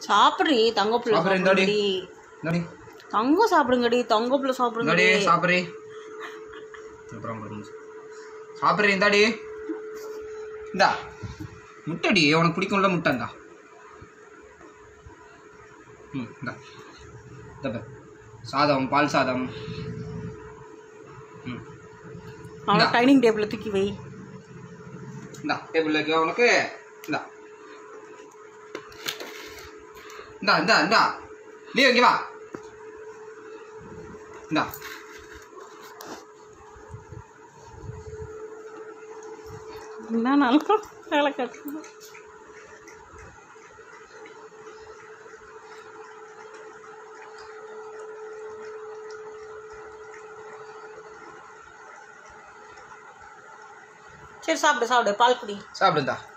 சாப்பிட்றி தங்க புள்ள சாப்பிட்றேன், இந்தாடி. சாப்பிடுங்கடி இந்தாடி தங்கம் சாப்பிடுங்கடி தங்க புள்ள இந்தாடி சாப்பிடுங்கடி சாப்பிட்றே அப்புறம் ஒரு நிமிஷம் சாப்பிட்றே இந்தாடி இந்தா முட்டைடி உனக்கு பிடிக்கும்ல முட்டை இந்தா ம் இந்தா இந்த பாரு. சாதம் பால் சாதம் ம் அவனை டைனிங் டேபிளில் தூக்கி வை இந்தா டேபிள் வைக்க உனக்கு இந்தா இந்தா இந்தா இந்தா லீவ் இங்கே வா இந்தா என்ன நல்லா வேலை கட்டுறோம் சரி சாப்பிடு சாப்பிடு பால் குடி சாப்பிடு இந்தா